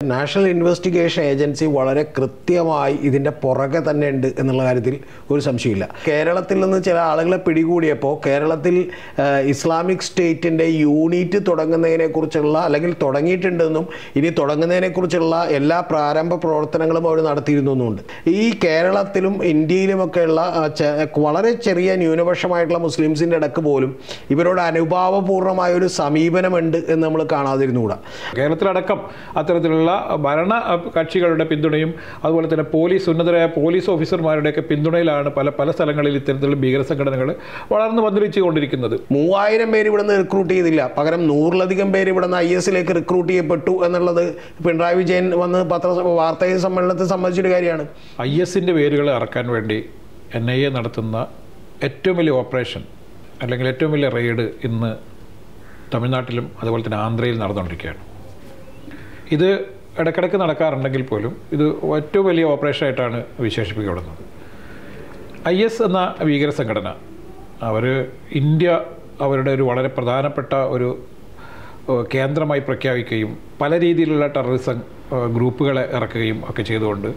National Investigation agency വളരെ കൃത്യമായി ഇതിൻ്റെ പുറകെ തന്നെ ഉണ്ട് എന്നുള്ള കാര്യത്തിൽ ഒരു സംശയമില്ല കേരളത്തിൽ നിന്ന് ചില ആളുകളെ പിടികൂടിയപ്പോൾ കേരളത്തിൽ ആ, ഇസ്ലാമിക് സ്റ്റേറ്റിൻ്റെ യൂണിറ്റ് തുടങ്ങുന്നതിനെക്കുറിച്ചുള്ള അല്ലെങ്കിൽ തുടങ്ങിയിട്ടുണ്ടെന്നും ഇനി തുടങ്ങുന്നതിനെക്കുറിച്ചുള്ള എല്ലാ പ്രാരംഭ പ്രവർത്തനങ്ങളും അവർ നടത്തിയിരുന്നുണ്ട് ഈ കേരളത്തിലും ഇന്ത്യയിലുമൊക്കെയുള്ള ആ, ചെ- വളരെ ചെറിയ ന്യൂനപക്ഷമായിട്ടുള്ള മുസ്ലിംസിൻ്റെ ഇടക്ക് പോലും ഇവരോട് അനുഭാവപൂർണ്ണമായ ഒരു സമീപനമുണ്ട് എന്ന് നമ്മൾ കാണാതിരുന്നുകൂടാ കേരളത്തിലടക്കം അത്തരത്തിലുള്ള ഭരണ അഹ്, കക്ഷികളുടെ പിന്തുണയും അതുപോലെ തന്നെ പോലീസ് ഉന്നതരായ പോലീസ് ഓഫീസർമാരുടെയൊക്കെ പിന്തുണയിലാണ് പല പല സ്ഥലങ്ങളിൽ ഇത്തരത്തിലുള്ള ഭീകര സംഘടനകൾ വളർന്നു പന്തലിച്ചുകൊണ്ടിരിക്കുന്നത് മൂവായിരം പേര് ഇവിടെ നിന്ന് റിക്രൂട്ട് ചെയ്തില്ല പകരം നൂറിലധികം പേര് ഇവിടെ നിന്ന് ഐ എസിലേക്ക് റിക്രൂട്ട് ചെയ്യപ്പെട്ടു എന്നുള്ളത് പിണറായി വിജയൻ വന്ന് പത്ര വാർത്താ സമ്മേളനത്തിൽ സംബന്ധിച്ചൊരു കാര്യമാണ് ഐ എസിൻ്റെ വേരുകൾ ഇറക്കാൻ വേണ്ടി എൻ ഐ എ നടത്തുന്ന ഏറ്റവും വലിയ ഓപ്പറേഷൻ അല്ലെങ്കിൽ ഏറ്റവും വലിയ റെയ്ഡ് ഇന്ന് തമിഴ്നാട്ടിലും അതുപോലെ തന്നെ ആന്ധ്രയിൽ നടന്നുകൊണ്ടിരിക്കുകയാണ് ഇത് ഇടയ്ക്കിടയ്ക്ക് നടക്കാറുണ്ടെങ്കിൽ പോലും ഇത് ഏറ്റവും വലിയ ഓപ്പറേഷനായിട്ടാണ് വിശേഷിപ്പിക്കപ്പെടുന്നത് ഐ എസ് എന്ന ഭീകര സംഘടന അവർ ഇന്ത്യ അവരുടെ ഒരു വളരെ പ്രധാനപ്പെട്ട ഒരു ഏഹ്, കേന്ദ്രമായി പ്രഖ്യാപിക്കുകയും പല രീതിയിലുള്ള ടെററിസം ഏഹ്, ഗ്രൂപ്പുകളെ ഇറക്കുകയും ഒക്കെ ചെയ്തുകൊണ്ട്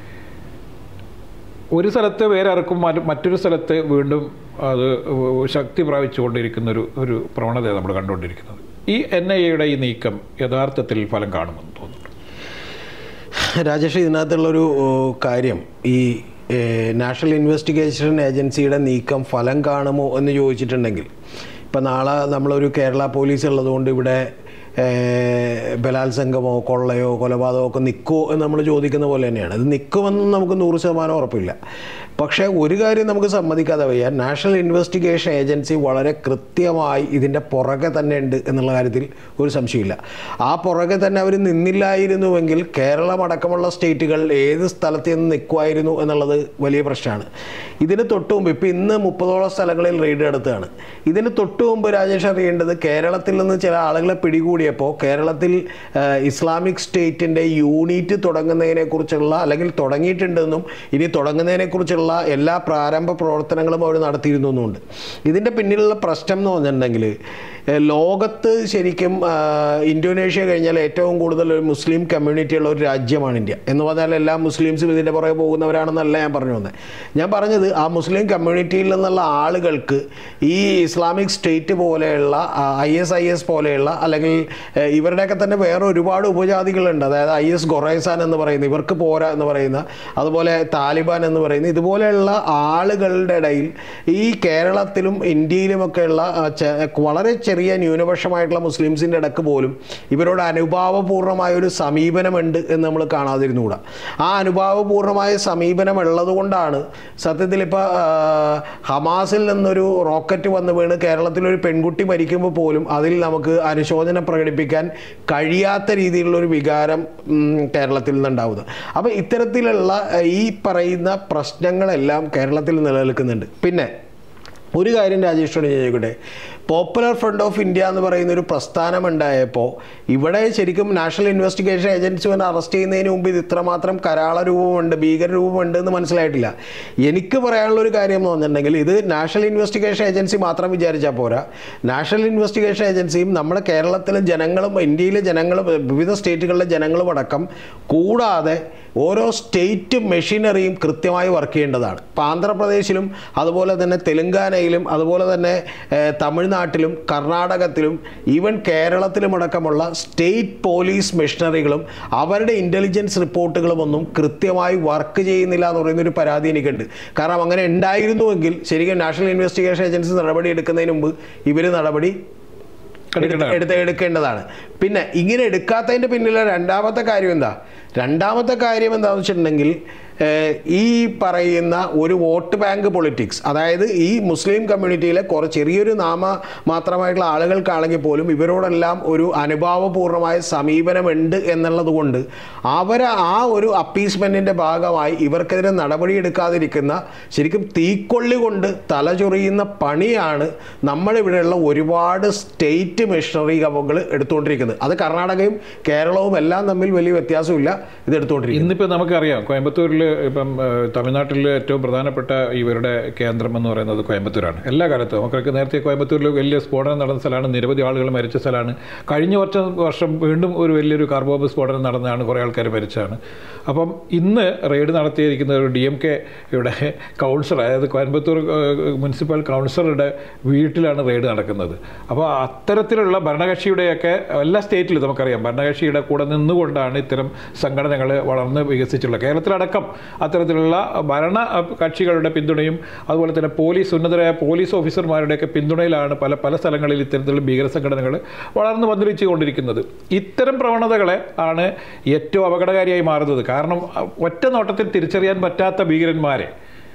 ഒരു സ്ഥലത്ത് വേറെ ഇറക്കും മറ്റ് മറ്റൊരു സ്ഥലത്ത് വീണ്ടും അത് ശക്തി പ്രാപിച്ചുകൊണ്ടിരിക്കുന്ന ഒരു ഒരു പ്രവണത നമ്മൾ കണ്ടുകൊണ്ടിരിക്കുന്നത് ഈ എൻ ഐ എയുടെ ഈ നീക്കം യഥാർത്ഥത്തിൽ ഫലം കാണുമെന്ന് തോന്നുന്നു രാജേഷ് ഇതിനകത്തുള്ളൊരു ഓ, കാര്യം ഈ ഏ, നാഷണൽ ഇൻവെസ്റ്റിഗേഷൻ ഏജൻസിയുടെ നീക്കം ഫലം കാണുമോ എന്ന് ചോദിച്ചിട്ടുണ്ടെങ്കിൽ ഇപ്പം നാളെ നമ്മളൊരു കേരള പോലീസ് ഉള്ളതുകൊണ്ട് ഇവിടെ ഏ, ബലാത്സംഗമോ കൊള്ളയോ കൊലപാതകമോ ഒക്കെ നിൽക്കുമോ എന്ന് നമ്മൾ ചോദിക്കുന്ന പോലെ തന്നെയാണ് ഇത് നിൽക്കുമെന്നും നമുക്ക് നൂറ് ശതമാനം ഉറപ്പില്ല പക്ഷേ ഒരു കാര്യം നമുക്ക് സമ്മതിക്കാതെ വയ്യ നാഷണൽ ഇൻവെസ്റ്റിഗേഷൻ ഏജൻസി വളരെ കൃത്യമായി ഇതിൻ്റെ പുറകെ തന്നെ ഉണ്ട് എന്നുള്ള കാര്യത്തിൽ ഒരു സംശയമില്ല ആ പുറകെ തന്നെ അവർ നിന്നില്ലായിരുന്നുവെങ്കിൽ കേരളം അടക്കമുള്ള സ്റ്റേറ്റുകൾ ഏത് സ്ഥലത്ത് നിന്ന് നിൽക്കുമായിരുന്നു എന്നുള്ളത് വലിയ പ്രശ്നമാണ് ഇതിന് തൊട്ട് മുമ്പ് ഇപ്പം ഇന്ന് മുപ്പതോളം സ്ഥലങ്ങളിൽ റെയ്ഡ് നടത്തുകയാണ് ഇതിന് തൊട്ട് മുമ്പ് രാജേഷ് അറിയേണ്ടത് കേരളത്തിൽ നിന്ന് ചില ആളുകളെ പിടികൂടിയപ്പോൾ കേരളത്തിൽ ആ, ഇസ്ലാമിക് സ്റ്റേറ്റിൻ്റെ യൂണിറ്റ് തുടങ്ങുന്നതിനെക്കുറിച്ചുള്ള അല്ലെങ്കിൽ തുടങ്ങിയിട്ടുണ്ടെന്നും ഇനി തുടങ്ങുന്നതിനെക്കുറിച്ചുള്ള എല്ലാ പ്രാരംഭ പ്രവർത്തനങ്ങളും അവർ നടത്തിയിരുന്നുണ്ട് ഇതിൻ്റെ പിന്നിലുള്ള പ്രശ്നം എന്ന് പറഞ്ഞിട്ടുണ്ടെങ്കിൽ ഏഹ്, ലോകത്ത് ശരിക്കും ആ, ഇന്തോനേഷ്യ കഴിഞ്ഞാൽ ഏറ്റവും കൂടുതൽ ഒരു മുസ്ലിം കമ്മ്യൂണിറ്റിയുള്ള ഒരു രാജ്യമാണ് ഇന്ത്യ എന്ന് പറഞ്ഞാൽ എല്ലാ മുസ്ലിംസും ഇതിൻ്റെ പുറകെ പോകുന്നവരാണെന്നല്ല ഞാൻ പറഞ്ഞു വന്നത് ഞാൻ പറഞ്ഞത് ആ മുസ്ലിം കമ്മ്യൂണിറ്റിയിൽ നിന്നുള്ള ആളുകൾക്ക് ഈ ഇസ്ലാമിക് സ്റ്റേറ്റ് പോലെയുള്ള ഐ എസ് ഐ എസ് പോലെയുള്ള അല്ലെങ്കിൽ ഏഹ്, ഇവരുടെയൊക്കെ തന്നെ വേറെ ഒരുപാട് ഉപജാതികളുണ്ട് അതായത് ഐ എസ് ഗൊറൈസാൻ എന്ന് പറയുന്ന ഇവർക്ക് പോരാ എന്ന് പറയുന്ന അതുപോലെ താലിബാൻ എന്ന് പറയുന്ന ഇതുപോലെയുള്ള ആളുകളുടെ ഇടയിൽ ഈ കേരളത്തിലും ഇന്ത്യയിലുമൊക്കെയുള്ള ആ, ചെ- വളരെ ചെറിയ ന്യൂനപക്ഷമായിട്ടുള്ള മുസ്ലിംസിൻ്റെ ഇടക്ക് പോലും ഇവരോട് അനുഭാവപൂർണ്ണമായ ഒരു സമീപനമുണ്ട് എന്ന് നമ്മൾ കാണാതിരുന്നുകൂടാ ആ അനുഭാവപൂർണ്ണമായ സമീപനം ഉള്ളത് കൊണ്ടാണ് സത്യത്തിൽ ഇപ്പോൾ ഹമാസിൽ നിന്നൊരു റോക്കറ്റ് വന്ന് വീണ് കേരളത്തിലൊരു പെൺകുട്ടി മരിക്കുമ്പോൾ പോലും അതിൽ നമുക്ക് അനുശോചനം പ്രകടിപ്പിക്കാൻ കഴിയാത്ത രീതിയിലുള്ള ഒരു വികാരം ഉം, കേരളത്തിൽ നിന്നുണ്ടാവുന്നത് അപ്പോൾ ഇത്തരത്തിലുള്ള ഏഹ്, ഈ പറയുന്ന പ്രശ്നങ്ങളെല്ലാം കേരളത്തിൽ നിലനിൽക്കുന്നുണ്ട് പിന്നെ ഒരു കാര്യം രാജേഷോട് ഞാൻ ചോദിക്കട്ടെ പോപ്പുലർ ഫ്രണ്ട് ഓഫ് ഇന്ത്യ എന്ന് പറയുന്ന ഒരു പ്രസ്ഥാനം ഉണ്ടായപ്പോൾ ഇവിടെ ശരിക്കും നാഷണൽ ഇൻവെസ്റ്റിഗേഷൻ ഏജൻസി വന്ന് അറസ്റ്റ് ചെയ്യുന്നതിന് മുമ്പ് ഇത് ഇത്രമാത്രം കരാള രൂപമുണ്ട് ഭീകര രൂപമുണ്ട് എന്ന് മനസ്സിലായിട്ടില്ല എനിക്ക് പറയാനുള്ള ഒരു കാര്യം എന്ന് പറഞ്ഞിട്ടുണ്ടെങ്കിൽ ഇത് നാഷണൽ ഇൻവെസ്റ്റിഗേഷൻ ഏജൻസി മാത്രം വിചാരിച്ചാൽ പോരാ നാഷണൽ ഇൻവെസ്റ്റിഗേഷൻ ഏജൻസിയും നമ്മുടെ കേരളത്തിലെ ജനങ്ങളും ഇന്ത്യയിലെ ജനങ്ങളും വിവിധ സ്റ്റേറ്റുകളിലെ ജനങ്ങളും അടക്കം കൂടാതെ ഓരോ സ്റ്റേറ്റ് മെഷീനറിയും കൃത്യമായി വർക്ക് ചെയ്യേണ്ടതാണ് ഇപ്പോൾ ആന്ധ്രാപ്രദേശിലും അതുപോലെ തന്നെ തെലുങ്കാനയിലും അതുപോലെ തന്നെ ഏഹ്, തമിഴ്നാട്ടിലും കർണാടകത്തിലും ഈവൻ കേരളത്തിലും അടക്കമുള്ള സ്റ്റേറ്റ് പോലീസ് മെഷീനറികളും അവരുടെ ഇൻ്റലിജൻസ് റിപ്പോർട്ടുകളും ഒന്നും കൃത്യമായി വർക്ക് ചെയ്യുന്നില്ല എന്ന് പറയുന്ന ഒരു പരാതി എനിക്കുണ്ട് കാരണം അങ്ങനെ ഉണ്ടായിരുന്നുവെങ്കിൽ ശരിക്കും നാഷണൽ ഇൻവെസ്റ്റിഗേഷൻ ഏജൻസി നടപടി എടുക്കുന്നതിന് മുമ്പ് ഇവർ നടപടി എടുക്കേണ്ടതാണ്. എടുത്ത് എടുക്കേണ്ടതാണ് പിന്നെ ഇങ്ങനെ എടുക്കാത്തതിൻ്റെ പിന്നിലെ രണ്ടാമത്തെ കാര്യം എന്താ രണ്ടാമത്തെ കാര്യം എന്താണെന്ന് വെച്ചിട്ടുണ്ടെങ്കിൽ ഏഹ്, ഈ പറയുന്ന ഒരു വോട്ട് ബാങ്ക് പൊളിറ്റിക്സ് അതായത് ഈ മുസ്ലിം കമ്മ്യൂണിറ്റിയിലെ കുറച്ച് ചെറിയൊരു നാമ മാത്രമായിട്ടുള്ള ആളുകൾക്കാണെങ്കിൽ പോലും ഇവരോടെല്ലാം ഒരു അനുഭാവപൂർണ്ണമായ സമീപനമുണ്ട് എന്നുള്ളത് കൊണ്ട് അവർ ആ ഒരു അപ്പീസ്മെൻറ്റിൻ്റെ ഭാഗമായി ഇവർക്കെതിരെ നടപടിയെടുക്കാതിരിക്കുന്ന ശരിക്കും തീക്കൊള്ളി കൊണ്ട് തലചൊറിയുന്ന പണിയാണ് നമ്മളിവിടെയുള്ള ഒരുപാട് സ്റ്റേറ്റ് മെഷീനറി കമ്പകൾ എടുത്തുകൊണ്ടിരിക്കുന്നത് അത് കർണാടകയും കേരളവും എല്ലാം തമ്മിൽ വലിയ വ്യത്യാസമില്ല ഇത് എടുത്തുകൊണ്ടിരിക്കുന്നത് ഇന്നിപ്പോൾ നമുക്കറിയാം കോയമ്പത്തൂരിൽ ഇപ്പം ഏഹ്, തമിഴ്നാട്ടിൽ ഏറ്റവും പ്രധാനപ്പെട്ട ഇവരുടെ കേന്ദ്രം എന്ന് പറയുന്നത് കോയമ്പത്തൂരാണ് എല്ലാ കാലത്തും നമുക്കൊക്കെ നേരത്തെ കോയമ്പത്തൂരിൽ വലിയ സ്ഫോടനം നടന്ന സ്ഥലമാണ് നിരവധി ആളുകൾ മരിച്ച സ്ഥലമാണ് കഴിഞ്ഞ വർഷം വർഷം വീണ്ടും ഒരു വലിയൊരു കാർബോബ് സ്ഫോടനം നടന്നതാണ് കുറേ ആൾക്കാർ മരിച്ചതാണ് അപ്പം ഇന്ന് റെയ്ഡ് നടത്തിയിരിക്കുന്ന ഒരു ഡി എം കെ ഇവിടെ കൗൺസിലർ അതായത് കോയമ്പത്തൂർ ഏഹ്, മുനിസിപ്പൽ കൗൺസിലറുടെ വീട്ടിലാണ് റെയ്ഡ് നടക്കുന്നത് അപ്പോൾ അത്തരത്തിലുള്ള ഭരണകക്ഷിയുടെയൊക്കെ എല്ലാ സ്റ്റേറ്റിലും നമുക്കറിയാം ഭരണകക്ഷിയുടെ കൂടെ നിന്നുകൊണ്ടാണ് ഇത്തരം സംഘടനകൾ വളർന്ന് വികസിച്ചിട്ടുള്ളത് കേരളത്തിലടക്കം അത്തരത്തിലുള്ള ഭരണ അഹ്, കക്ഷികളുടെ പിന്തുണയും അതുപോലെ തന്നെ പോലീസ് ഉന്നതരായ പോലീസ് ഓഫീസർമാരുടെയൊക്കെ പിന്തുണയിലാണ് പല പല സ്ഥലങ്ങളിൽ ഇത്തരത്തിലുള്ള ഭീകര സംഘടനകൾ വളർന്ന് വന്നിരിച്ചു കൊണ്ടിരിക്കുന്നത് ഇത്തരം പ്രവണതകളെ ആണ് ഏറ്റവും അപകടകാരിയായി മാറുന്നത് കാരണം അഹ്, ഒറ്റ നോട്ടത്തിൽ തിരിച്ചറിയാൻ പറ്റാത്ത ഭീകരന്മാരെ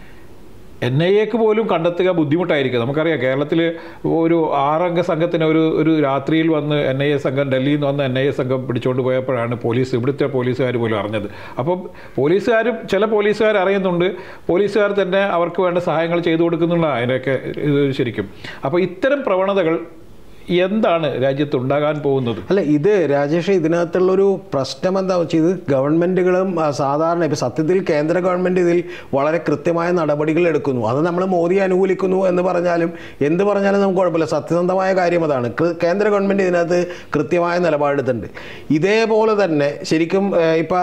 എൻ ഐ എക്ക് പോലും കണ്ടെത്തുക ബുദ്ധിമുട്ടായിരിക്കും നമുക്കറിയാം കേരളത്തിൽ ഒരു ആറംഗ സംഘത്തിന് ഒരു ഒരു രാത്രിയിൽ വന്ന് എൻ ഐ എ സംഘം ഡൽഹിയിൽ നിന്ന് വന്ന് എൻ ഐ എ സംഘം പിടിച്ചുകൊണ്ട് പോയപ്പോഴാണ് പോലീസ് ഇവിടുത്തെ പോലീസുകാർ പോലും അറിഞ്ഞത് അപ്പം പോലീസുകാരും ചില പോലീസുകാർ അറിയുന്നുണ്ട് പോലീസുകാർ തന്നെ അവർക്ക് വേണ്ട സഹായങ്ങൾ ചെയ്തു കൊടുക്കുന്നുള്ള അതിൻ്റെയൊക്കെ ഇത് ശരിക്കും അപ്പോൾ ഇത്തരം പ്രവണതകൾ എന്താണ് രാജ്യത്ത് ഉണ്ടാകാൻ പോകുന്നത് അല്ല ഇത് രാജേഷ് ഇതിനകത്തുള്ളൊരു പ്രശ്നം എന്താ വെച്ചാൽ ഇത് ഗവൺമെന്റുകളും ആ, സാധാരണ ഇപ്പൊ സത്യത്തിൽ കേന്ദ്ര ഗവൺമെന്റ് ഇതിൽ വളരെ കൃത്യമായ നടപടികൾ എടുക്കുന്നു അത് നമ്മൾ മോദി അനുകൂലിക്കുന്നു എന്ന് പറഞ്ഞാലും എന്ത് പറഞ്ഞാലും നമുക്ക് കുഴപ്പമില്ല സത്യസന്ധമായ കാര്യം അതാണ് കൃ- കേന്ദ്ര ഗവൺമെന്റ് ഇതിനകത്ത് കൃത്യമായ നിലപാടെടുത്തിട്ടുണ്ട് ഇതേപോലെ തന്നെ ശരിക്കും ഏഹ്, ഇപ്പൊ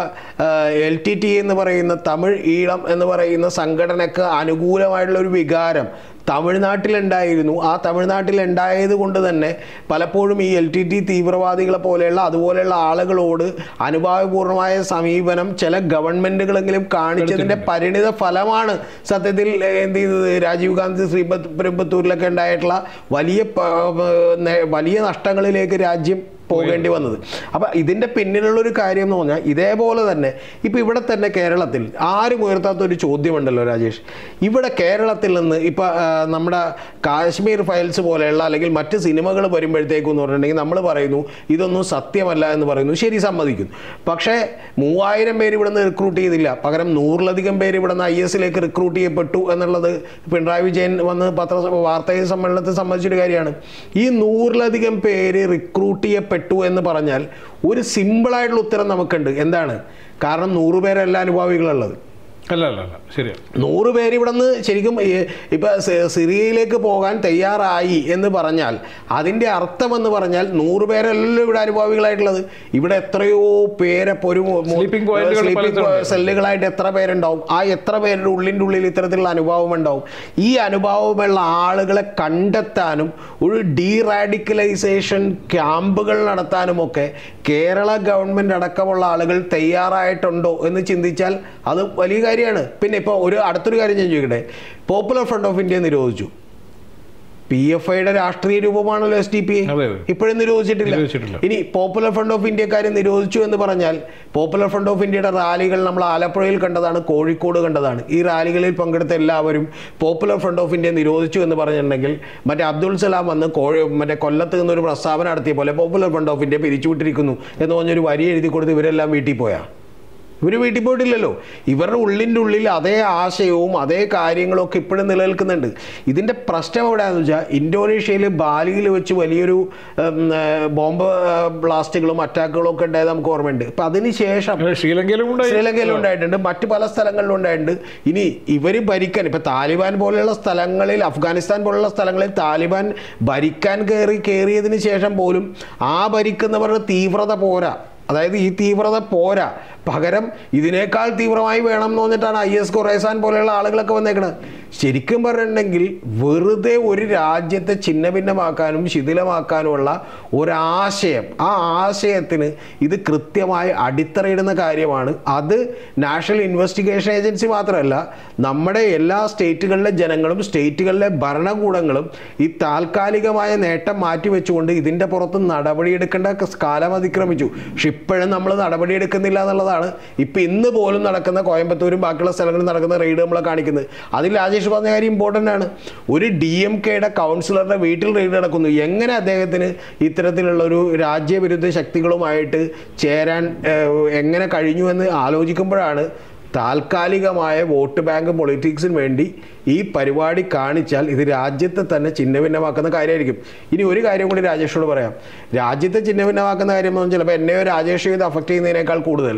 എൽ ടി ടി എന്ന് പറയുന്ന തമിഴ് ഈളം എന്ന് പറയുന്ന സംഘടനക്ക് അനുകൂലമായിട്ടുള്ള ഒരു വികാരം തമിഴ്നാട്ടിലുണ്ടായിരുന്നു ആ തമിഴ്നാട്ടിൽ ഉണ്ടായത് കൊണ്ട് തന്നെ പലപ്പോഴും ഈ എൽ ടി ടി തീവ്രവാദികളെ പോലെയുള്ള അതുപോലെയുള്ള ആളുകളോട് അനുഭാവപൂർണമായ സമീപനം ചില ഗവൺമെന്റുകളെങ്കിലും കാണിച്ചതിന്റെ പരിണിത ഫലമാണ് സത്യത്തിൽ ഏഹ്, എന്ത് ചെയ്തത് രാജീവ് ഗാന്ധി ശ്രീപെരുമ്പത്തൂരിലൊക്കെ ഉണ്ടായിട്ടുള്ള വലിയ പ- നേ- വലിയ നഷ്ടങ്ങളിലേക്ക് രാജ്യം പോകേണ്ടി വന്നത് അപ്പൊ ഇതിന്റെ പിന്നിലുള്ള ഒരു കാര്യം എന്ന് പറഞ്ഞാൽ ഇതേപോലെ തന്നെ ഇപ്പൊ ഇവിടെ തന്നെ കേരളത്തിൽ ആരും ഉയർത്താത്ത ഒരു ചോദ്യമുണ്ടല്ലോ രാജേഷ് ഇവിടെ കേരളത്തിൽ നിന്ന് ഇപ്പൊ ആ, നമ്മുടെ കാശ്മീർ ഫയൽസ് പോലെയുള്ള അല്ലെങ്കിൽ മറ്റ് സിനിമകൾ വരുമ്പോഴത്തേക്കും എന്ന് പറഞ്ഞിട്ടുണ്ടെങ്കിൽ നമ്മൾ പറയുന്നു ഇതൊന്നും സത്യമല്ല എന്ന് പറയുന്നു ശരി സമ്മതിക്കുന്നു പക്ഷേ മൂവായിരം പേര് ഇവിടെ നിന്ന് റിക്രൂട്ട് ചെയ്തില്ല പകരം നൂറിലധികം പേര് ഇവിടെ നിന്ന് ഐ എസിലേക്ക് റിക്രൂട്ട് ചെയ്യപ്പെട്ടു എന്നുള്ളത് പിണറായി വിജയൻ വന്ന് പത്ര വാർത്താ സമ്മേളനത്തിൽ സംബന്ധിച്ചൊരു കാര്യമാണ് ഈ നൂറിലധികം പേര് റിക്രൂട്ട് ചെയ്യപ്പെട്ടു എന്ന് പറഞ്ഞാൽ ഒരു സിമ്പിളായിട്ടുള്ള ഉത്തരം നമുക്കുണ്ട് എന്താണ് കാരണം നൂറ് പേരല്ല അനുഭാവികളുള്ളത് അല്ല അല്ല അല്ല ശരിയാണ് നൂറ് പേര് ഇവിടെ നിന്ന് ശരിക്കും ഈ ഇപ്പൊ സി- സിറിയയിലേക്ക് പോകാൻ തയ്യാറായി എന്ന് പറഞ്ഞാൽ അതിന്റെ അർത്ഥം എന്ന് പറഞ്ഞാൽ നൂറ് പേരല്ലല്ലോ ഇവിടെ അനുഭാവികളായിട്ടുള്ളത് ഇവിടെ എത്രയോ പേരെ ഇപ്പൊ ഒരു മു- Sleeping pointകൾ sleeping പലതുണ്ട്. സെല്ലുകളായിട്ട് എത്ര പേരുണ്ടാവും ആ എത്ര പേരുടെ ഉള്ളിൻ്റെ ഉള്ളിൽ ഇത്തരത്തിലുള്ള അനുഭവം ഉണ്ടാവും ഈ അനുഭവമുള്ള ആളുകളെ കണ്ടെത്താനും ഒരു ഡീറാഡിക്കലൈസേഷൻ ക്യാമ്പുകൾ നടത്താനുമൊക്കെ കേരള ഗവൺമെന്റ് അടക്കമുള്ള ആളുകൾ തയ്യാറായിട്ടുണ്ടോ എന്ന് ചിന്തിച്ചാൽ അത് വലിയ കാര്യമാണ് പിന്നെ ഇപ്പോൾ ഒരു അടുത്തൊരു കാര്യം ഞാൻ ചോദിക്കട്ടെ പോപ്പുലർ ഫ്രണ്ട് ഓഫ് ഇന്ത്യ നിരോധിച്ചു പി എഫ് ഐയുടെ രാഷ്ട്രീയ രൂപമാണല്ലോ എസ് ഡി പി അതെ, അതെ. ഇപ്പോഴും നിരോധിച്ചിട്ടില്ല നിരോധിച്ചിട്ടില്ല. ഇനി പോപ്പുലർ ഫ്രണ്ട് ഓഫ് ഇന്ത്യക്കാർ നിരോധിച്ചു എന്ന് പറഞ്ഞാൽ പോപ്പുലർ ഫ്രണ്ട് ഓഫ് ഇന്ത്യയുടെ റാലികൾ നമ്മൾ ആലപ്പുഴയിൽ കണ്ടതാണ് കോഴിക്കോട് കണ്ടതാണ് ഈ റാലികളിൽ പങ്കെടുത്ത എല്ലാവരും പോപ്പുലർ ഫ്രണ്ട് ഓഫ് ഇന്ത്യ നിരോധിച്ചു എന്ന് പറഞ്ഞിട്ടുണ്ടെങ്കിൽ മറ്റേ അബ്ദുൾ സലാം വന്ന് കോഴി മറ്റേ കൊല്ലത്ത് നിന്നൊരു പ്രസ്താവന നടത്തിയ പോലെ പോപ്പുലർ ഫ്രണ്ട് ഓഫ് ഇന്ത്യ പിരിച്ചുവിട്ടിരിക്കുന്നു എന്ന് പറഞ്ഞൊരു വരി എഴുതി കൊടുത്ത് ഇവരെല്ലാം വീട്ടിൽ പോയാ ഇവർ വീട്ടിൽ പോയിട്ടില്ലല്ലോ ഇവരുടെ ഉള്ളിൻ്റെ ഉള്ളിൽ അതേ ആശയവും അതേ കാര്യങ്ങളും ഒക്കെ ഇപ്പോഴും നിലനിൽക്കുന്നുണ്ട് ഇതിൻ്റെ പ്രശ്നം എവിടെയാണെന്ന് വെച്ചാൽ ഇന്തോനേഷ്യയിൽ ബാലിയിൽ വെച്ച് വലിയൊരു ഉം, ഏർ, ബോംബ് ഏർ, ബ്ലാസ്റ്റുകളും അറ്റാക്കുകളും ഒക്കെ ഉണ്ടായത് നമുക്ക് ഓർമ്മയുണ്ട് അപ്പം അതിന് ശേഷം അങ്ങനെ ശ്രീലങ്കയിലും ഉണ്ടായി ശ്രീലങ്കയിലും ഉണ്ടായിട്ടുണ്ട് മറ്റ് പല സ്ഥലങ്ങളിലും ഉണ്ടായിട്ടുണ്ട് ഇനി ഇവർ ഭരിക്കാൻ ഇപ്പൊ താലിബാൻ പോലെയുള്ള സ്ഥലങ്ങളിൽ അഫ്ഗാനിസ്ഥാൻ പോലുള്ള സ്ഥലങ്ങളിൽ താലിബാൻ ഭരിക്കാൻ കയറി കയറിയതിന് ശേഷം പോലും ആ ഭരിക്കുന്നവരുടെ തീവ്രത പോരാ അതായത് ഈ തീവ്രത പോരാ പകരം ഇതിനേക്കാൾ തീവ്രമായി വേണം എന്ന് പറഞ്ഞിട്ടാണ് ഐ എസ് ഖുറൈസാൻ പോലെയുള്ള ആളുകളൊക്കെ വന്നേക്കണത് ശരിക്കും പറഞ്ഞിട്ടുണ്ടെങ്കിൽ വെറുതെ ഒരു രാജ്യത്തെ ഛിന്ന ഭിന്നമാക്കാനും ശിഥിലമാക്കാനുമുള്ള ഒരാശയം ആ ആശയത്തിന് ഇത് കൃത്യമായി അടിത്തറയിടുന്ന കാര്യമാണ് അത് നാഷണൽ ഇൻവെസ്റ്റിഗേഷൻ ഏജൻസി മാത്രമല്ല നമ്മുടെ എല്ലാ സ്റ്റേറ്റുകളിലെ ജനങ്ങളും സ്റ്റേറ്റുകളിലെ ഭരണകൂടങ്ങളും ഈ താൽക്കാലികമായ നേട്ടം മാറ്റിവെച്ചുകൊണ്ട് ഇതിൻ്റെ പുറത്ത് നടപടിയെടുക്കേണ്ട കാലം അതിക്രമിച്ചു പക്ഷെ ഇപ്പോഴും നമ്മൾ നടപടിയെടുക്കുന്നില്ല എന്നുള്ളതാണ് ഇപ്പം ഇന്ന് പോലും നടക്കുന്ന കോയമ്പത്തൂരും ബാക്കിയുള്ള സ്ഥലങ്ങളിൽ നടക്കുന്ന റെയ്ഡ് നമ്മളെ കാണിക്കുന്നത് അതിൽ രാജേഷ് പറഞ്ഞ കാര്യം ഇമ്പോർട്ടൻ്റ് ആണ് ഒരു ഡി എം കെയുടെ കൗൺസിലറുടെ വീട്ടിൽ റെയ്ഡ് നടക്കുന്നു എങ്ങനെ അദ്ദേഹത്തിന് ഇത്തരത്തിലുള്ള ഒരു രാജ്യവിരുദ്ധ ശക്തികളുമായിട്ട് ചേരാൻ ഏഹ്, എങ്ങനെ കഴിഞ്ഞു എന്ന് ആലോചിക്കുമ്പോഴാണ് താൽക്കാലികമായ വോട്ട് ബാങ്ക് പൊളിറ്റിക്സിന് വേണ്ടി ഈ പരിപാടി കാണിച്ചാൽ ഇത് രാജ്യത്തെ തന്നെ ചിഹ്നഭിന്നമാക്കുന്ന കാര്യമായിരിക്കും ഇനി ഒരു കാര്യം കൂടി രാജേഷോട് പറയാം രാജ്യത്തെ ചിഹ്നഭിന്നമാക്കുന്ന കാര്യം എന്ന് പറഞ്ഞാൽ ചിലപ്പോൾ എന്നെയോ രാജേഷോ ഇത് അഫക്റ്റ് ചെയ്യുന്നതിനേക്കാൾ കൂടുതൽ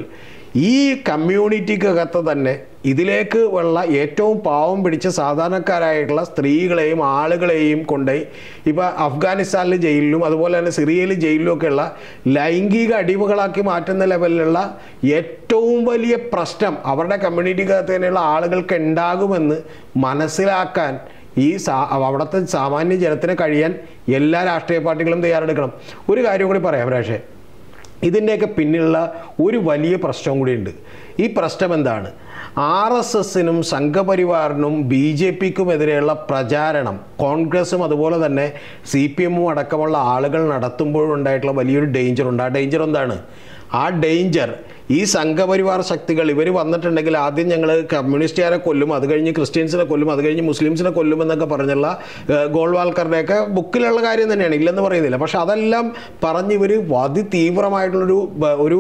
ഈ കമ്മ്യൂണിറ്റിക്കകത്ത് തന്നെ ഇതിലേക്ക് ഉള്ള ഏറ്റവും പാവം പിടിച്ച സാധാരണക്കാരായിട്ടുള്ള സ്ത്രീകളെയും ആളുകളെയും കൊണ്ടുപോയി ഇപ്പോൾ അഫ്ഗാനിസ്ഥാനിൽ ജയിലിലും അതുപോലെ തന്നെ സിറിയയിൽ ജയിലിലും ഒക്കെയുള്ള ലൈംഗിക അടിമകളാക്കി മാറ്റുന്ന ലെവലിലുള്ള ഏറ്റവും വലിയ പ്രശ്നം അവരുടെ കമ്മ്യൂണിറ്റിക്കകത്ത് തന്നെയുള്ള ആളുകൾക്ക് ഉണ്ടാകുമെന്ന് മനസ്സിലാക്കാൻ ഈ സാ അവിടുത്തെ സാമാന്യ ജനത്തിന് കഴിയാൻ എല്ലാ രാഷ്ട്രീയ പാർട്ടികളും തയ്യാറെടുക്കണം ഒരു കാര്യം കൂടി പറയാം പക്ഷേ ഇതിൻ്റെയൊക്കെ പിന്നിലുള്ള ഒരു വലിയ പ്രശ്നം കൂടിയുണ്ട് ഈ പ്രശ്നം എന്താണ് ആർ എസ് എസിനും സംഘപരിവാറിനും ബി ജെ പിക്കുമെതിരെയുള്ള പ്രചാരണം കോൺഗ്രസും അതുപോലെ തന്നെ സി പി എമ്മും അടക്കമുള്ള ആളുകൾ നടത്തുമ്പോഴുണ്ടായിട്ടുള്ള വലിയൊരു ഡേഞ്ചറുണ്ട് ആ ഡേഞ്ചർ എന്താണ് ആ ഡേഞ്ചർ ഈ സംഘപരിവാർ ശക്തികൾ ഇവർ വന്നിട്ടുണ്ടെങ്കിൽ ആദ്യം ഞങ്ങൾ കമ്മ്യൂണിസ്റ്റുകാരെ കൊല്ലും അത് കഴിഞ്ഞ് ക്രിസ്ത്യൻസിനെ കൊല്ലും അത് കഴിഞ്ഞ് മുസ്ലിംസിനെ കൊല്ലും എന്നൊക്കെ പറഞ്ഞുള്ള ഏഹ്, ഗോൾവാൾക്കറുടെയൊക്കെ ബുക്കിലുള്ള കാര്യം തന്നെയാണ് ഇല്ലെന്ന് പറയുന്നില്ല പക്ഷെ അതെല്ലാം പറഞ്ഞ് ഇവർ അതിതീവ്രമായിട്ടുള്ളൊരു ബ- ഒരു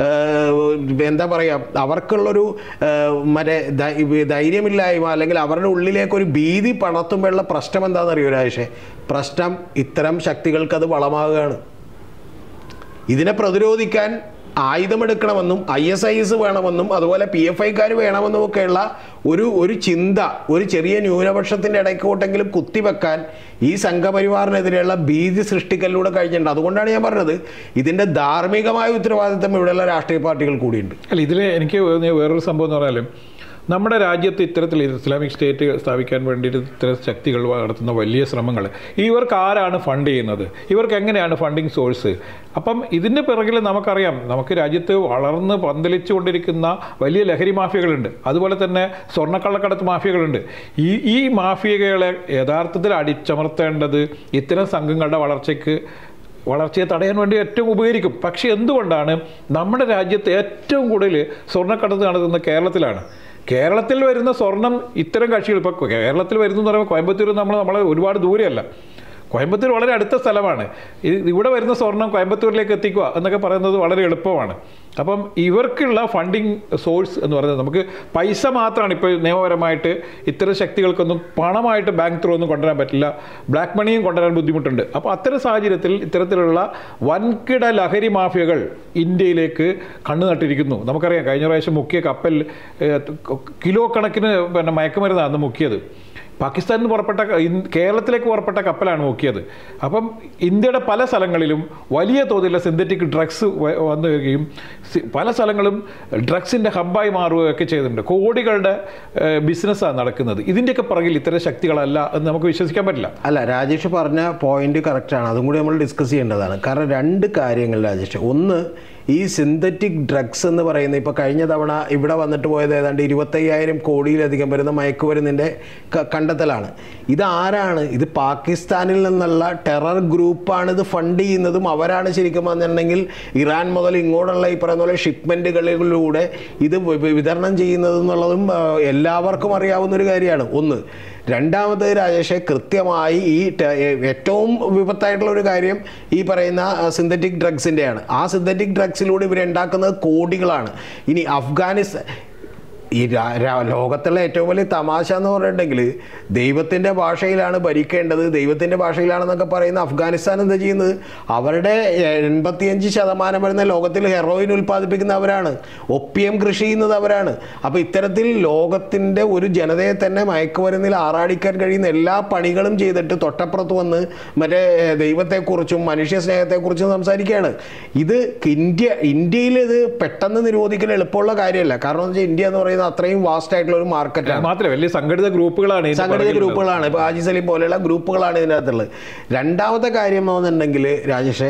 ഏഹ്, എന്താ പറയുക അവർക്കുള്ളൊരു ഏഹ്, മറ്റേ ധൈ- ധൈര്യമില്ലായ്മ അല്ലെങ്കിൽ അവരുടെ ഉള്ളിലേക്ക് ഒരു ഭീതി പണർത്തുമ്പോഴുള്ള പ്രശ്നം എന്താണെന്ന് അറിയോ രാജേഷേ പ്രശ്നം ഇത്തരം ശക്തികൾക്ക് അത് വളമാകുകയാണ് ഇതിനെ പ്രതിരോധിക്കാൻ ആയുധമെടുക്കണമെന്നും ഐ എസ് ഐ എസ് വേണമെന്നും അതുപോലെ പി എഫ് ഐക്കാർ വേണമെന്നും ഒക്കെയുള്ള ഒരു ഒരു ചിന്ത ഒരു ചെറിയ ന്യൂനപക്ഷത്തിൻ്റെ ഇടയ്ക്കോട്ടെങ്കിലും കുത്തിവെക്കാൻ ഈ സംഘപരിവാറിനെതിരെയുള്ള ഭീതി സൃഷ്ടിക്കലിലൂടെ കഴിഞ്ഞിട്ടുണ്ട് അതുകൊണ്ടാണ് ഞാൻ പറഞ്ഞത് ഇതിൻ്റെ ധാർമ്മികമായ ഉത്തരവാദിത്തം ഇവിടെയുള്ള രാഷ്ട്രീയ പാർട്ടികൾ കൂടിയുണ്ട് അല്ല ഇതിൽ എനിക്ക് തോന്നിയ വേറൊരു സംഭവം എന്ന് പറഞ്ഞാൽ നമ്മുടെ രാജ്യത്ത് ഇത്തരത്തിൽ ഇസ്ലാമിക് സ്റ്റേറ്റ് സ്ഥാപിക്കാൻ വേണ്ടിയിട്ട് ഇത്തരം ശക്തികൾ നടത്തുന്ന വലിയ ശ്രമങ്ങൾ ഇവർക്ക് ആരാണ് ഫണ്ട് ചെയ്യുന്നത് ഇവർക്ക് എങ്ങനെയാണ് ഫണ്ടിങ് സോഴ്സ് അപ്പം ഇതിൻ്റെ പിറകിൽ നമുക്കറിയാം നമുക്ക് രാജ്യത്ത് വളർന്ന് പന്തലിച്ചുകൊണ്ടിരിക്കുന്ന വലിയ ലഹരി മാഫിയകളുണ്ട് അതുപോലെ തന്നെ സ്വർണ്ണക്കള്ളക്കടത്ത് മാഫിയകളുണ്ട് ഈ ഈ മാഫിയകളെ യഥാർത്ഥത്തിൽ അടിച്ചമർത്തേണ്ടത് ഇത്തരം സംഘങ്ങളുടെ വളർച്ചയ്ക്ക് വളർച്ചയെ തടയാൻ വേണ്ടി ഏറ്റവും ഉപകരിക്കും പക്ഷേ എന്തുകൊണ്ടാണ് നമ്മുടെ രാജ്യത്ത് ഏറ്റവും കൂടുതൽ സ്വർണ്ണക്കടത്ത് നടത്തുന്ന കേരളത്തിലാണ് കേരളത്തിൽ വരുന്ന സ്വർണം ഇത്തരം കക്ഷികൾ ഇപ്പോൾ കേരളത്തിൽ വരുന്നു എന്ന് പറയുമ്പോൾ കോയമ്പത്തൂർ നമ്മൾ നമ്മളെ ഒരുപാട് ദൂരെയല്ല കോയമ്പത്തൂർ വളരെ അടുത്ത സ്ഥലമാണ് ഇ- ഇവിടെ വരുന്ന സ്വർണം കോയമ്പത്തൂരിലേക്ക് എത്തിക്കുക എന്നൊക്കെ പറയുന്നത് വളരെ എളുപ്പമാണ് അപ്പം ഇവർക്കുള്ള ഫണ്ടിങ് സോഴ്സ് എന്ന് പറയുന്നത് നമുക്ക് പൈസ മാത്രമാണ് ഇപ്പോൾ നിയമപരമായിട്ട് ഇത്തരം ശക്തികൾക്കൊന്നും പണമായിട്ട് ബാങ്ക് ത്രൂ ഒന്നും കൊണ്ടുവരാൻ പറ്റില്ല ബ്ലാക്ക് മണിയും കൊണ്ടുവരാൻ ബുദ്ധിമുട്ടുണ്ട് അപ്പോൾ അത്തരം സാഹചര്യത്തിൽ ഇത്തരത്തിലുള്ള വൻകിട ലഹരി മാഫിയകൾ ഇന്ത്യയിലേക്ക് കണ്ണു നട്ടിരിക്കുന്നു നമുക്കറിയാം കഴിഞ്ഞ പ്രാവശ്യം മുക്കിയ കപ്പൽ ഏഹ്, കിലോ കണക്കിന് പിന്നെ മയക്കുമരുന്നാണ് അന്ന് മുക്കിയത് പാകിസ്ഥാനിൽ നിന്ന് പുറപ്പെട്ട ക- ഇൻ- കേരളത്തിലേക്ക് പുറപ്പെട്ട കപ്പലാണ് നോക്കിയത് അപ്പം ഇന്ത്യയുടെ പല സ്ഥലങ്ങളിലും വലിയ തോതിലുള്ള സിന്തറ്റിക് ഡ്രഗ്സ് വന്നു വരികയും സി- പല സ്ഥലങ്ങളും ഡ്രഗ്സിൻ്റെ ഹബ്ബായി മാറുകയൊക്കെ ചെയ്തിട്ടുണ്ട് കോടികളുടെ ബിസിനസ്സാണ് നടക്കുന്നത് ഇതിൻ്റെയൊക്കെ പുറകിൽ ഇത്തരം ശക്തികളല്ല എന്ന് നമുക്ക് വിശ്വസിക്കാൻ പറ്റില്ല അല്ല രാജേഷ് പറഞ്ഞ പോയിന്റ് കറക്റ്റാണ് അതും കൂടി നമ്മൾ ഡിസ്കസ് ചെയ്യേണ്ടതാണ് കാരണം രണ്ട് കാര്യങ്ങൾ രാജേഷ് ഒന്ന് ഈ സിന്തറ്റിക് ഡ്രഗ്സ് എന്ന് പറയുന്ന ഇപ്പോൾ കഴിഞ്ഞ തവണ ഇവിടെ വന്നിട്ട് പോയത് ഏതാണ്ട് ഇരുപത്തയ്യായിരം കോടിയിലധികം വരുന്ന മയക്കുമരുന്നിൻ്റെ ക- കണ്ടെത്തലാണ് ഇത് ആരാണ് ഇത് പാകിസ്ഥാനിൽ നിന്നുള്ള ടെറർ ഗ്രൂപ്പാണ് ഇത് ഫണ്ട് ചെയ്യുന്നതും അവരാണ് ശരിക്കും പറഞ്ഞിട്ടുണ്ടെങ്കിൽ ഇറാൻ മുതൽ ഇങ്ങോട്ടുള്ള ഈ പറയുന്ന പോലെ ഷിപ്മെൻറ്റുകളിലൂടെ ഇത് വി- വിതരണം ചെയ്യുന്നത് എന്നുള്ളതും ആ, എല്ലാവർക്കും അറിയാവുന്ന ഒരു കാര്യമാണ് ഒന്ന് രണ്ടാമത് രാജേഷെ കൃത്യമായി ഈ ടെ- ഏറ്റവും വിപത്തായിട്ടുള്ള ഒരു കാര്യം ഈ പറയുന്ന സിന്തറ്റിക് ഡ്രഗ്സിൻ്റെയാണ് ആ സിന്തറ്റിക് ഡ്രഗ്സിലൂടെ ഇവരുണ്ടാക്കുന്നത് കോടികളാണ് ഇനി അഫ്ഗാനിസ്ഥാൻ ഈ രാ- രാ- ലോകത്തുള്ള ഏറ്റവും വലിയ തമാശ എന്ന് പറഞ്ഞിട്ടുണ്ടെങ്കിൽ ദൈവത്തിൻ്റെ ഭാഷയിലാണ് ഭരിക്കേണ്ടത് ദൈവത്തിൻ്റെ ഭാഷയിലാണെന്നൊക്കെ പറയുന്ന അഫ്ഗാനിസ്ഥാൻ എന്താ ചെയ്യുന്നത് അവരുടെ എൺപത്തിയഞ്ച് ശതമാനം വരുന്ന ലോകത്തിൽ ഹെറോയിൻ ഉൽപ്പാദിപ്പിക്കുന്നവരാണ് ഒപ്പിയം കൃഷി ചെയ്യുന്നത് അവരാണ് അപ്പോൾ ഇത്തരത്തിൽ ലോകത്തിൻ്റെ ഒരു ജനതയെ തന്നെ മയക്കുമരുന്നിൽ ആറാടിക്കാൻ കഴിയുന്ന എല്ലാ പണികളും ചെയ്തിട്ട് തൊട്ടപ്പുറത്ത് വന്ന് മറ്റേ ഏഹ്, ദൈവത്തെക്കുറിച്ചും മനുഷ്യ സ്നേഹത്തെക്കുറിച്ചും സംസാരിക്കുകയാണ് ഇത് ഇന്ത്യ ഇന്ത്യയിൽ ഇത് പെട്ടെന്ന് നിരോധിക്കൽ എളുപ്പമുള്ള കാര്യമല്ല കാരണം എന്ന് വെച്ചാൽ ഇന്ത്യ എന്ന് പറയുന്നത് അത്രയും വാസ്റ്റ് ആയിട്ടുള്ള ഒരു മാർക്കറ്റാണ് മാത്രമല്ല വലിയ സംഘടിത ഗ്രൂപ്പുകളാണ് ഇതിന്റെ സംഘടിത പുറകിലുള്ളത്. ഗ്രൂപ്പുകളാണ് ഇപ്പോൾ ആജി സലീം പോലെയുള്ള ഗ്രൂപ്പുകളാണ് ഇതിനകത്തുള്ളത് രണ്ടാമത്തെ കാര്യം എന്ന് പറഞ്ഞിട്ടുണ്ടെങ്കിൽ രാജേഷെ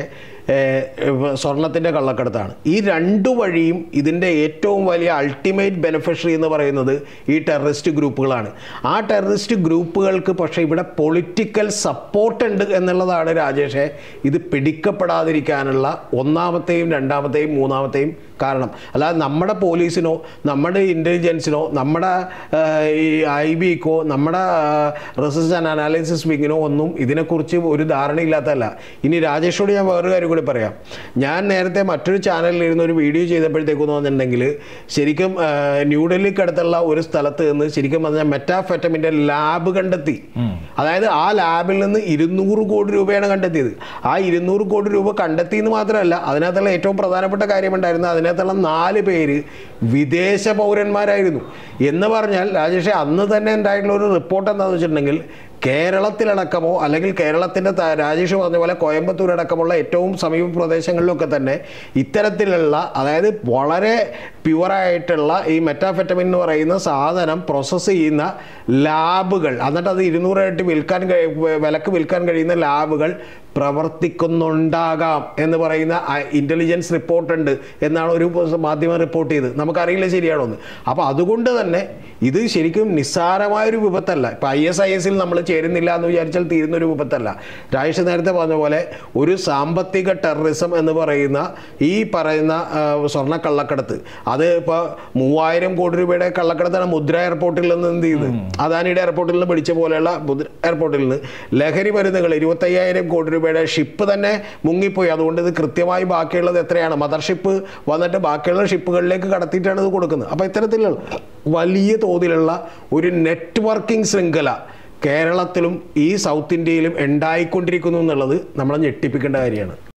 സ്വർണത്തിൻ്റെ കള്ളക്കടത്താണ് ഈ രണ്ടു വഴിയും ഇതിൻ്റെ ഏറ്റവും വലിയ അൾട്ടിമേറ്റ് ബെനിഫിഷ്യറി എന്ന് പറയുന്നത് ഈ ടെററിസ്റ്റ് ഗ്രൂപ്പുകളാണ് ആ ടെററിസ്റ്റ് ഗ്രൂപ്പുകൾക്ക് പക്ഷേ ഇവിടെ പൊളിറ്റിക്കൽ സപ്പോർട്ട് ഉണ്ട് എന്നുള്ളതാണ് രാജേഷെ ഇത് പിടിക്കപ്പെടാതിരിക്കാനുള്ള ഒന്നാമത്തെയും രണ്ടാമത്തെയും മൂന്നാമത്തെയും കാരണം അല്ലാതെ നമ്മുടെ പോലീസിനോ നമ്മുടെ ഇൻ്റലിജൻസിനോ നമ്മുടെ ആ, ഈ ഐ ബിക്കോ നമ്മുടെ റെസിസ്റ്റൻ അനാലിസിസ് വിങ്ങിനോ ഒന്നും ഇതിനെക്കുറിച്ച് ഒരു ധാരണയില്ലാത്തതല്ല ഇനി രാജേഷോട് ഞാൻ വേറൊരു കാര്യം കൂടി കൂടി പറയാം ഞാൻ നേരത്തെ മറ്റൊരു ചാനലിൽ ഇരുന്ന് ഒരു വീഡിയോ ചെയ്തപ്പോഴത്തേക്കും തോന്നുന്നുണ്ടെങ്കിൽ ശരിക്കും ആ, ന്യൂഡൽഹിക്ക് അടുത്തുള്ള ഒരു സ്ഥലത്ത് നിന്ന് ശരിക്കും പറഞ്ഞാൽ മെറ്റാഫെറ്റമിൻ്റെ ലാബ് കണ്ടെത്തി അതായത് ആ ലാബിൽ നിന്ന് ഇരുന്നൂറ് കോടി രൂപയാണ് കണ്ടെത്തിയത് ആ ഇരുന്നൂറ് കോടി രൂപ കണ്ടെത്തി എന്ന് മാത്രമല്ല അതിനകത്തുള്ള ഏറ്റവും പ്രധാനപ്പെട്ട കാര്യമുണ്ടായിരുന്നു അതിനകത്തുള്ള നാല് പേര് വിദേശ പൗരന്മാരായിരുന്നു എന്ന് പറഞ്ഞാൽ രാജേഷ് അന്ന് തന്നെ ഉണ്ടായിട്ടുള്ള ഒരു റിപ്പോർട്ട് എന്താണെന്ന് വെച്ചിട്ടുണ്ടെങ്കിൽ കേരളത്തിലടക്കമോ അല്ലെങ്കിൽ കേരളത്തിൻ്റെ ത- രാജേഷ് പറഞ്ഞ പോലെ കോയമ്പത്തൂർ അടക്കമുള്ള ഏറ്റവും സമീപ പ്രദേശങ്ങളിലൊക്കെ തന്നെ ഇത്തരത്തിലുള്ള അതായത് വളരെ പ്യുവറായിട്ടുള്ള ഈ മെറ്റാഫെറ്റമിൻ എന്ന് പറയുന്ന സാധനം പ്രോസസ്സ് ചെയ്യുന്ന ലാബുകൾ എന്നിട്ട് അത് ഇരുന്നൂറായിട്ട് വിൽക്കാൻ കഴി- വിലക്ക് വിൽക്കാൻ കഴിയുന്ന ലാബുകൾ പ്രവർത്തിക്കുന്നുണ്ടാകാം എന്ന് പറയുന്ന ഇൻ്റലിജൻസ് റിപ്പോർട്ട് ഉണ്ട് എന്നാണ് ഒരു മാധ്യമം റിപ്പോർട്ട് ചെയ്തത് നമുക്കറിയില്ല ശരിയാണോ എന്ന് അപ്പോൾ അതുകൊണ്ട് തന്നെ ഇത് ശരിക്കും നിസ്സാരമായൊരു വിപത്തല്ല ഇപ്പം ഐ എസ് ഐ എസിൽ നമ്മൾ ചേരുന്നില്ല എന്ന് വിചാരിച്ചാൽ തീരുന്ന ഒരു വിപത്തല്ല രാജേഷ് നേരത്തെ പറഞ്ഞ പോലെ ഒരു സാമ്പത്തിക ടെററിസം എന്ന് പറയുന്ന ഈ പറയുന്ന ആ, സ്വർണ്ണ കള്ളക്കടത്ത് അത് ഇപ്പോൾ മൂവായിരം കോടി രൂപയുടെ കള്ളക്കടത്താണ് മുദ്ര എയർപോർട്ടിൽ നിന്ന് എന്ത് ചെയ്ത് അദാനിയുടെ എയർപോർട്ടിൽ നിന്ന് പിടിച്ച പോലെയുള്ള മുദ്ര എയർപോർട്ടിൽ നിന്ന് ലഹരി മരുന്നുകൾ ഇരുപത്തയ്യായിരം കോടി രൂപയുടെ ഷിപ്പ് തന്നെ മുങ്ങിപ്പോയി അതുകൊണ്ട് ഇത് കൃത്യമായി ബാക്കിയുള്ളത് എത്രയാണ് മദർഷിപ്പ് വന്നിട്ട് ബാക്കിയുള്ള ഷിപ്പുകളിലേക്ക് കടത്തിയിട്ടാണ് ഇത് കൊടുക്കുന്നത് അപ്പോൾ ഇത്തരത്തിലുള്ള വലിയ തോതിലുള്ള ഒരു നെറ്റ്വർക്കിംഗ് ശൃംഖല കേരളത്തിലും ഈ സൗത്ത് ഇന്ത്യയിലും ഉണ്ടായിക്കൊണ്ടിരിക്കുന്നു എന്നുള്ളത് നമ്മളെ ഞെട്ടിപ്പിക്കേണ്ട കാര്യമാണ്